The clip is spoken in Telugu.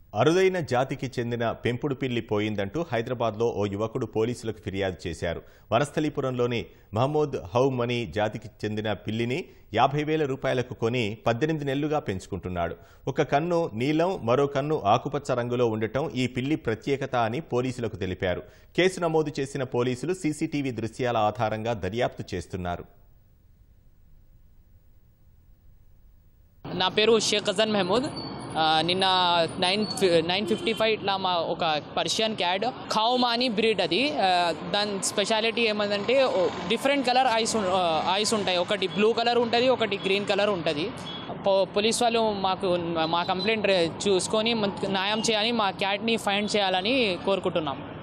అరుదైన జాతికి చెందిన పెంపుడు పిల్లి పోయిందంటూ హైదరాబాద్లో ఓ యువకుడు పోలీసులకు ఫిర్యాదు చేశారు వనస్థలీపురంలోని మహమూద్ హౌమనీ జాతికి చెందిన పిల్లిని యాభై వేల రూపాయలకు కొని పద్దెనిమిది నెలలుగా పెంచుకుంటున్నాడు ఒక కన్ను నీలం మరో కన్ను ఆకుపచ్చ రంగులో ఉండటం ఈ పిల్లి ప్రత్యేకత అని పోలీసులకు తెలిపారు కేసు నమోదు చేసిన పోలీసులు సీసీటీవీ దృశ్యాల ఆధారంగా దర్యాప్తు చేస్తున్నారు నా పేరు షేక్ హజన్ మెహమూద్ ఆ, నిన్న నైన్ ఫి- నైన్ ఫిఫ్టీ ఫైవ్ ఇట్లా మా ఒక పర్షియన్ క్యాడ్ ఖావుమా అని బ్రీడ్ అది ఆ, దాని స్పెషాలిటీ ఏమందంటే ఓ, డిఫరెంట్ కలర్ ఐస్ ఉం- ఆ, ఐస్ ఉంటాయి ఒకటి బ్లూ కలర్ ఉంటుంది ఒకటి గ్రీన్ కలర్ ఉంటుంది పో- పోలీస్ వాళ్ళు మాకు మా కంప్లైంట్ చూసుకొని మనకి న్యాయం చేయాలని మా క్యాట్ని ఫైండ్ చేయాలని కోరుకుంటున్నాం